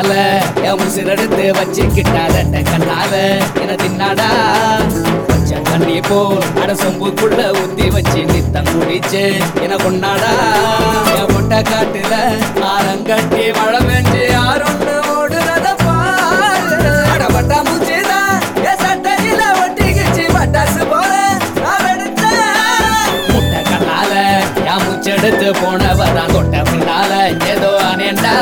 கண்ணால என் உசிரெடுத்து வச்சுக்கிட்டாத கண்ணால என தின்னாடா பச்சை தண்ணி போல் அட சொம்புக்குள்ள ஊத்தி வச்சு நித்தம் குடிச்சு என கொண்டாடா என் முட்டை காட்டுல ஆரங்கட்டி மழை பெஞ்சு யாருன்னு ஓடுறத பாரு அட பட்டா மூச்சுதான் என் சட்டையில ஒட்டிக்கிச்சு பட்டாசு போல நான் வெடிச்சேன் முட்டை கண்ணால என் மூச்செடுத்து போனவதான் தொட்ட பின்னால ஏதோ அனேண்டா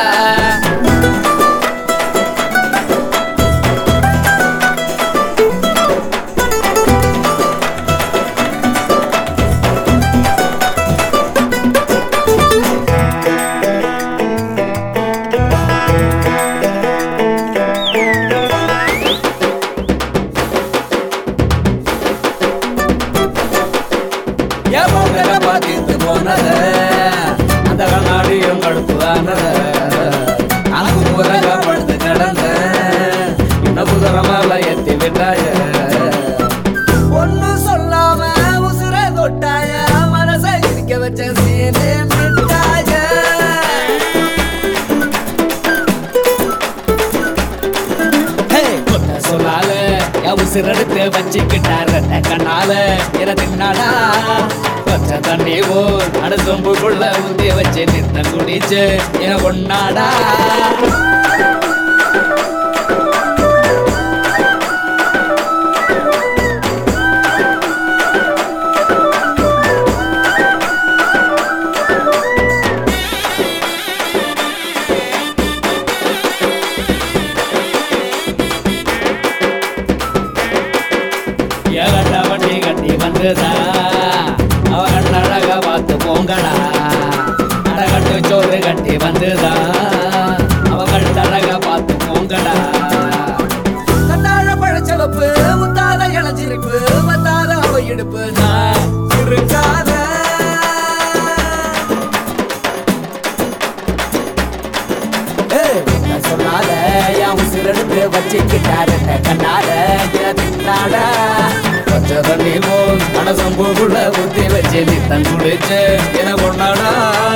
என் மூக்கல பாத்திட்டு போனத அந்த கண்ணாடியும் கடுப்புதானத அனக்கு முறங்க படுத்து கிடந்த இந்த புதரமால எத்தி விட்டாய ஒன்னும் சொல்லாம உசுர தொட்டாய மனசை இருக்க வச்ச சீனே மிட்டாய கொத்த சொல்லால என் உசிரெடுத்து வச்சுக்கிட்டார கண்ணால என தின்னாடா பச்சை தண்ணி போல் அடுத்தொம்புக்குள்ள ஊத்தி வச்சு நித்தம் குடிச்சு என கொண்டாடா ஏகட்ட வண்டி கட்டி வந்துதா அவ கண்ணழக பார்த்து போங்கடா அடகட்டு சோறு கட்டி வந்துதா அவ கண்ணழக பார்த்து போங்கடா கண்ணாழ பழச்சலப்பு முத்தாத இளஞ்சிரிப்பு வந்தாத அவ இடுப்பு நான் இருக்காத என்ன சொன்னால என் உசிரெடுத்து வச்சுக்கிட்டாரு கண்ணால தின்னாட பச்சை தண்ணி போல் மனசம்பூக்குள்ள ஊத்தி வச்சு நித்தம் குடிச்சு என கொண்டாடா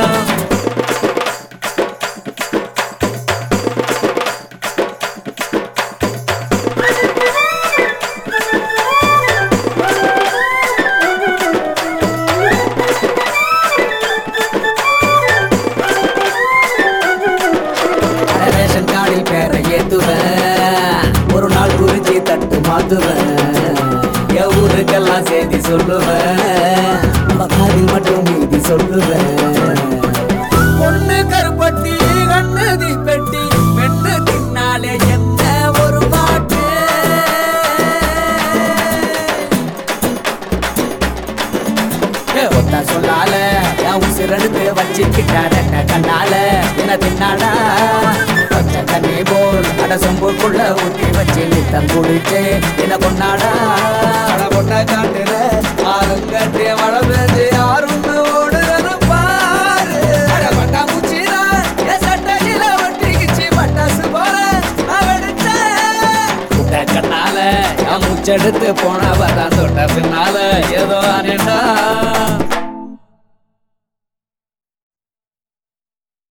அட ரேஷன் கார்டில் பேரை ஏத்துவேன் ஒரு நாள் குறிச்சி தட்டு மாத்துவேன் என் ஊருக்கெல்லாம் செய்தி சொல்லுவேன் நம்ம காதில் மட்டும் மீதி சொல்லுவேன் பொண்ணு கருப்பட்டி கண்ணு தீப்பெட்டி பெண்ணு தின்னாலே என்ன ஒரு பாட்டு ஏ, ஒத்த சொல்லால என் உசிரெடுத்து வச்சுக்கிட்டார கண்ணால என்ன தின்னாடா பச்சை தண்ணி போல் அட சொம்புக்குள்ள ஊத்தி வச்சு நித்தம் குடிச்சு என்ன கொண்டாடா அட கொண்ட காட்டுல ஆறுங்கட்டிய மழை பெஞ்சு யாருன்னு ஓடுறது பாரு அட பட்டா மூச்சில என் சட்டையில ஒட்டிக்கிச்சு பட்டாசு போல நான் வெடிச்சேன் முட்டை கண்ணால என் மூச்செடுத்து போனவ தான் தொட்ட பின்னால ஏதோ அனேண்டா